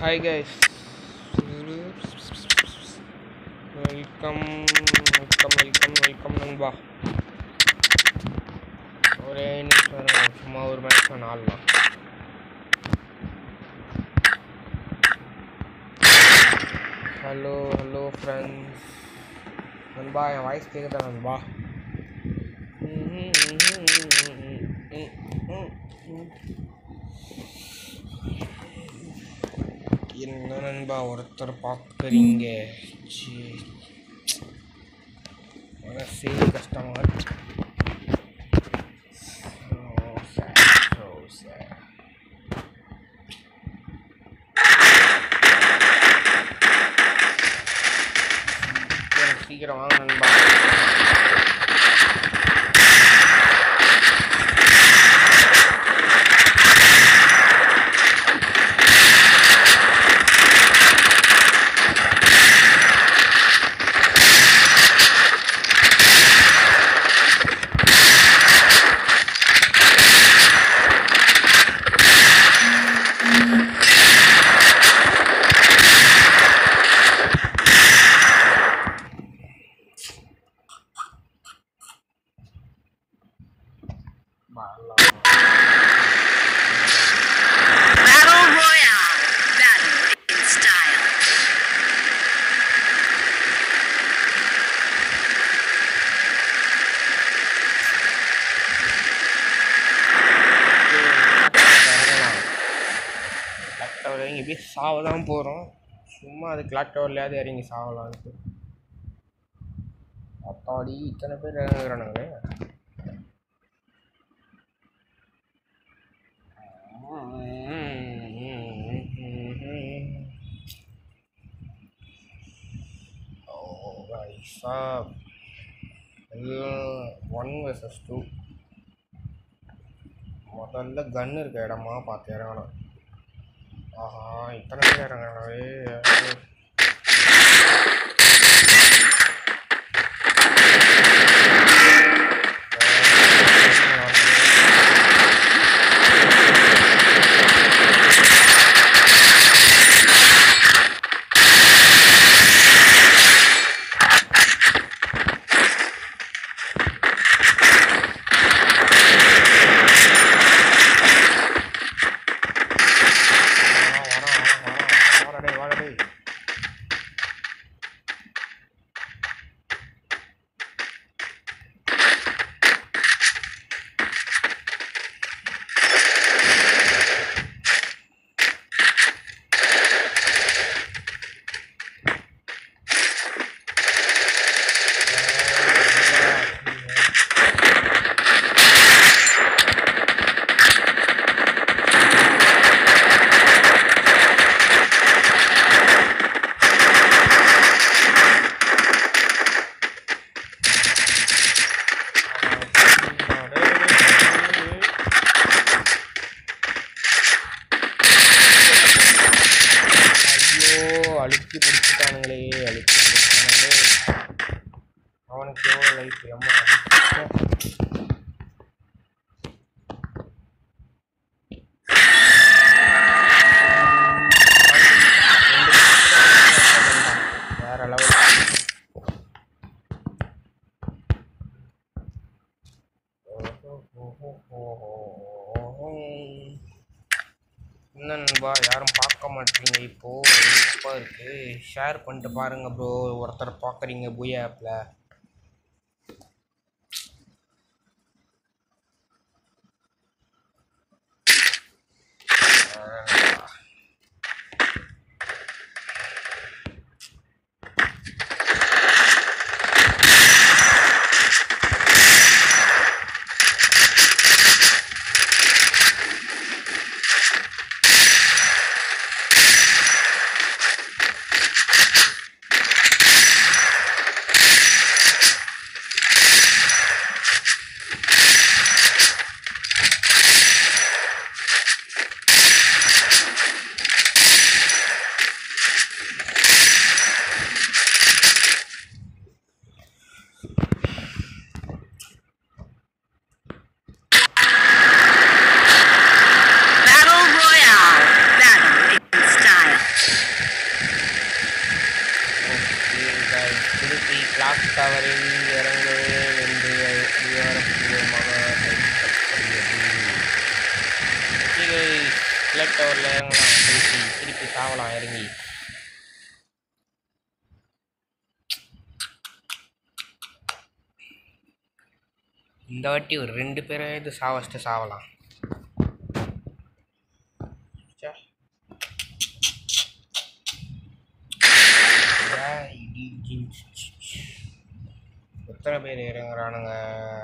Hi guys welcome welcome welcome welcome நண்பா ஒரே நிமிஷம் இருங்க, சும்மா ஒரு மேட்ச் நான் ஆடலாம் ஹலோ ஹலோ ஃப்ரெண்ட்ஸ் நண்பா என் வாய்ஸ் கேட்குதா நண்பா என்ன நண்பா ஒருத்தர் பார்க்குறீங்க சீ. மனசே கஷ்டமா இருக்கு So sad, so sad. சீக்கிரம் சீக்கிரம் வாங்க நண்பா Battle Royale. Battle in style. Clock tower இறங்கி போய் சாவ தான் போகிறோம் சும்மா அது கிளாக் டவர்லையாவது இறங்கி சாவலான்ட்டு அப்பாடி இத்தனை பேர் இறங்குறானுங்களே ஓ भाई साहब எல்லாம் ஒன் வெர்சஸ் டூ முதல்ல கன் இருக்க இடமா பார்த்து இறங்கணும் ஆஹா இத்தனை பேர் இறங்குறாங்களே வாடா வாடா டேய் ஐயோ அழுத்தி பிடிச்சிட்டானுங்களே அழுத்தி பிடிச்சிட்டானுங்களே அவனுக்கு எவ்வளோ லைஃப் அம்மா வேற லெவல் என்ன நண்பா யாரும் பார்க்க மாட்டீங்க இப்போ இப்போ இருக்கு ஷேர் பண்ணிட்டு பாருங்க ப்ரோ ஒருத்தர் பார்க்குறீங்க புயா ஆப்பில் திருப்பி திருப்பி சாவலாம் இறங்கி இந்த வாட்டி ஒரு ரெண்டு பேராவது சாவச்சிட்டு சாவலாம் ச்சே. ஏய், இடி ஜின்ஸ். எத்தனை பேர் இறங்குறானுங்க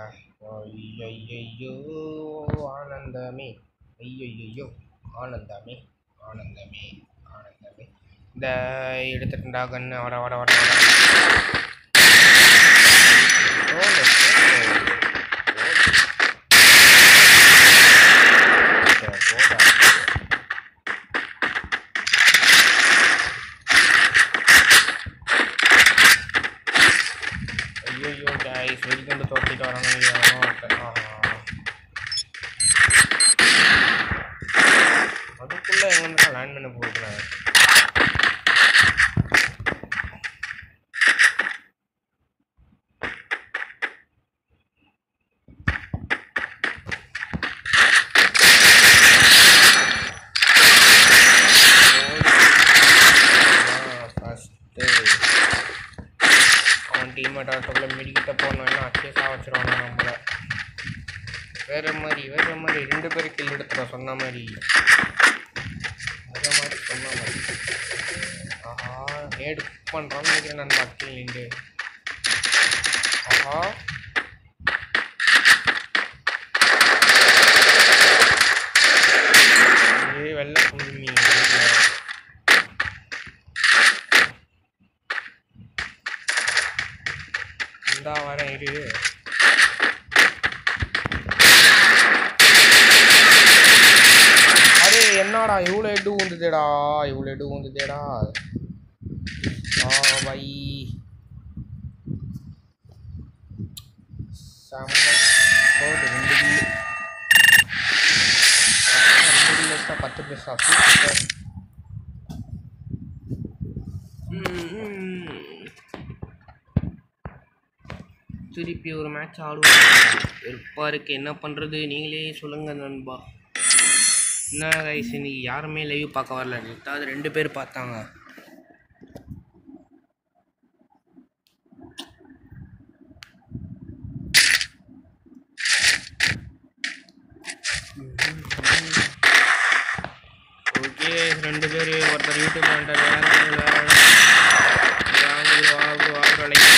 ஐயோ ஆனந்தமே ஐயோ ஆனந்தமே ஆனந்தமே ஆனந்தமே இந்த எடுத்துட்டுண்டா கண்ணு வட வட வட வட போடு, போடு. போடு. போடா. ஐயோ கைஸ் வெடிக்கொண்டு தோட்டிட்டு வரானுங்க எவனோ ஒருத்தன். ஆஹா. அதுக்குள்ள எங்க லேண்ட் பண்ண போகிறேன் ஃபஸ்ட்டு அவன் டீம்மேட் ஆட்டோக்குள்ள மிடிக்கிட்ட போனோம்னா அச்சே சாவச்சிருவானு நம்மள வேற மாதிரி வேற மாதிரி ரெண்டு பேரும் கில் எடுத்துறோம் சொன்ன மாதிரி வேற மாதிரி சொன்ன மாதிரி ஆஹா நேடு குக் பண்ணுறான்னு நினைக்கிறேன் நான் பக்கில் நின்று ஆஹா ஏ வெள்ளை குழுமி இந்தா வரேன் இரு அரே என்னடா இவ்வளோ எடு ஊந்துதேடா இவ்வளோ எடு ஊந்துதேடா ஆ பை செம்ம போடு ரெண்டு கில்லு ரெண்டு கில்லு வச்சா பத்து பைசா சூப்பர் ம், ம். திருப்பி ஒரு மேட்ச் ஆடுவோம் வெறுப்பா இருக்கு என்ன பண்ணுறது நீங்களே சொல்லுங்க நண்பா என்ன கைஸ் இன்னைக்கு யாருமே லைவ் பார்க்க வரல நேத்தாவது ரெண்டு பேர் பார்த்தாங்க ஓகே ரெண்டு பேர் ஒருத்தர் யூடியூப் பண்ணுறாரு வேற வேற வாங்க வாங்க வாங்க லைக்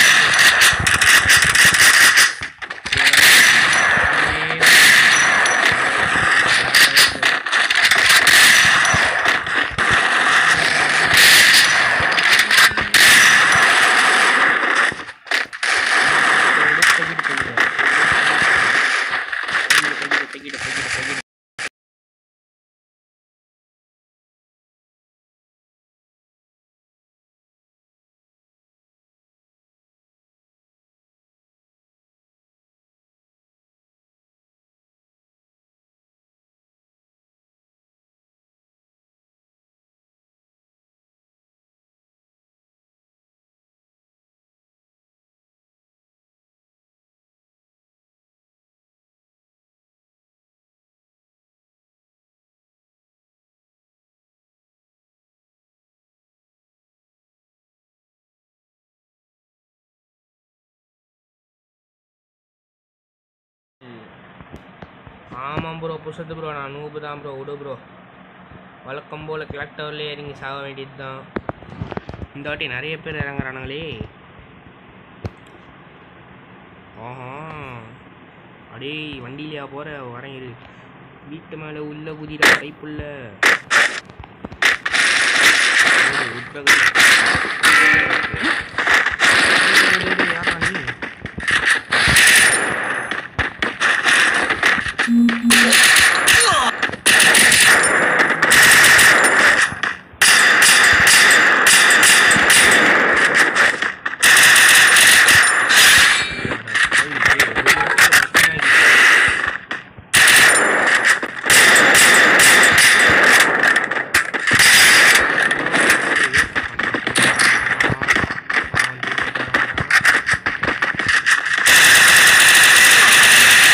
ஆமாம் ப்ரோ புஷத்து ப்ரோ நான் நூபு தான் ப்ரோ விடு ப்ரோ வழக்கம் போல் கிளாக் டவர்லேயே இறங்கி சாக வேண்டியது தான் இந்த வாட்டி நிறைய பேர் இறங்குறானுங்களே ஆஹா அடே வண்டியிலையா போகிற வரேன் இரு வீட்டு மேலே உள்ள குதிரா கைப்புள்ள ஓடு, உட்பகல். டேய், டேய், டேய், யார்றா நீ?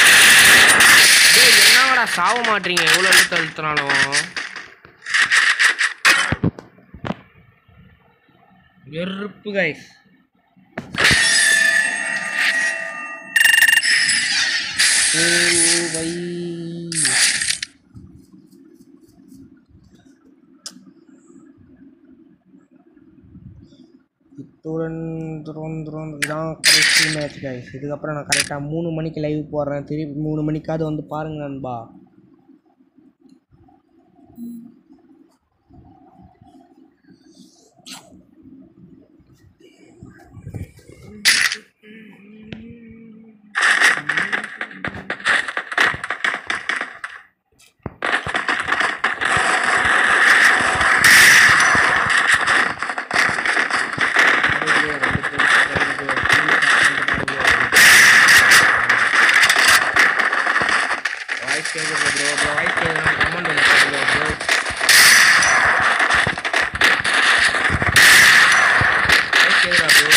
டேய், என்னங்கடா சாவ மாட்டீங்க எவ்வளோ எழுத்து அழுத்தினாலும் வெறுப்பு கைஸ் ஓ வை இத்துடன் துரோன் துரோன் இதான் கடைசி மேட்ச் கைஸ் இதுக்கப்புறம் நான் கரெக்டாக மூணு மணிக்கு லைவ் போடுறேன் திருப்பி மூணு மணிக்காவது வந்து பாருங்க நண்பா வாய்ஸ் கேட்குது ப்ரோ ப்ரோ வாய்ஸ் கேட்குது கமெண்ட் ஒன்று ப்ரோ ப்ரோ வாய்ஸ் கேட்குதா ப்ரோ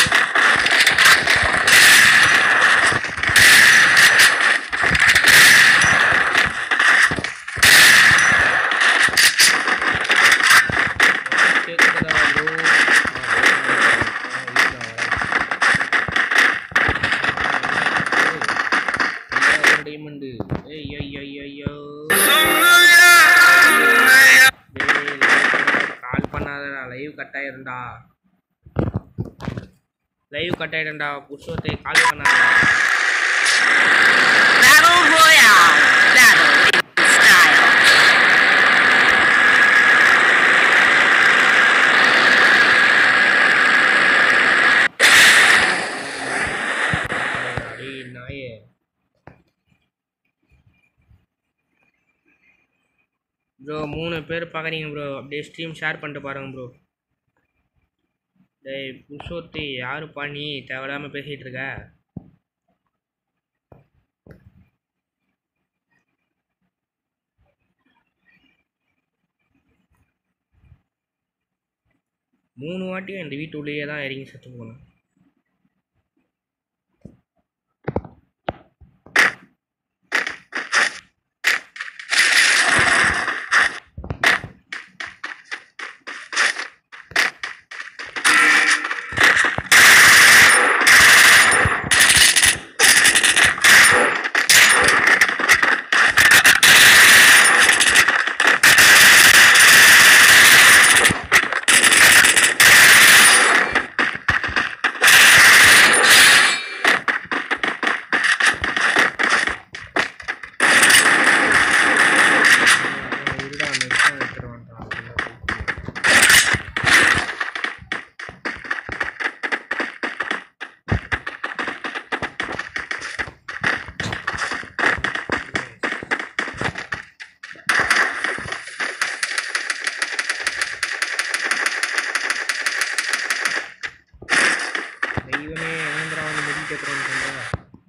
வாய்ஸ் கேட்குதா ப்ரோ டைமண்டு ஏய் ஐய் ஐய் ஐயோ கால் பண்ணாதடா லைவ் கட் ஆயிரும்டா லைவ் கட் ஆயிடும்டா புருஷத்தை கால் பண்ணாதடா Battle Royale. Battle in style. டேய் நாயே ப்ரோ மூணு பேர் பார்க்குறீங்க ப்ரோ அப்படியே ஸ்ட்ரீம் ஷேர் பண்ணிட்டு பாருங்க ப்ரோ டேய் புருஷோத்தி யாருப்பா நீ தேவையில்லாமல் பேசிகிட்டு இருக்க மூணு வாட்டியும் இந்த வீட்டுள்ளேயே தான் இறங்கி செத்து போனேன் இருடா மெஸ்ஸாக எடுத்துருவான்டா தெய்வமே ஆந்திரா வந்து மெடிக்கேற்றுறேன்னு சொல்கிறேன்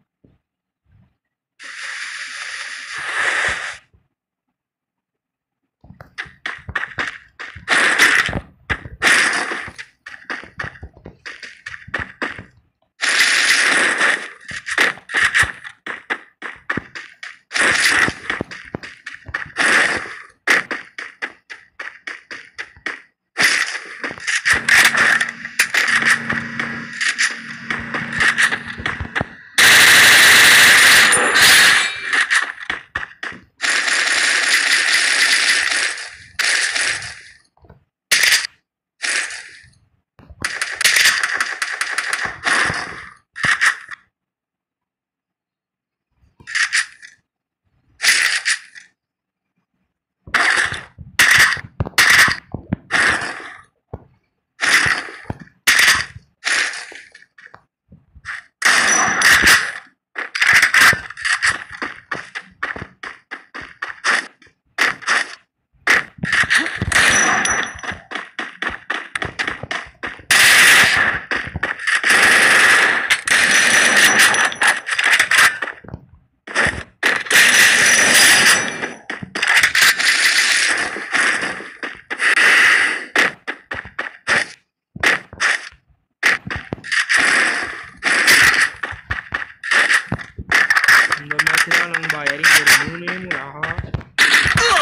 இந்த மேட்ச் தான் நண்பா இறங்கி ஒரு மூணே மூணு ஆஹா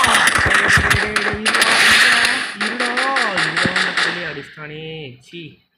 இருடா இருடா இருடா இருடா இருடா மட்டுமே அடிச்சிட்டானே சி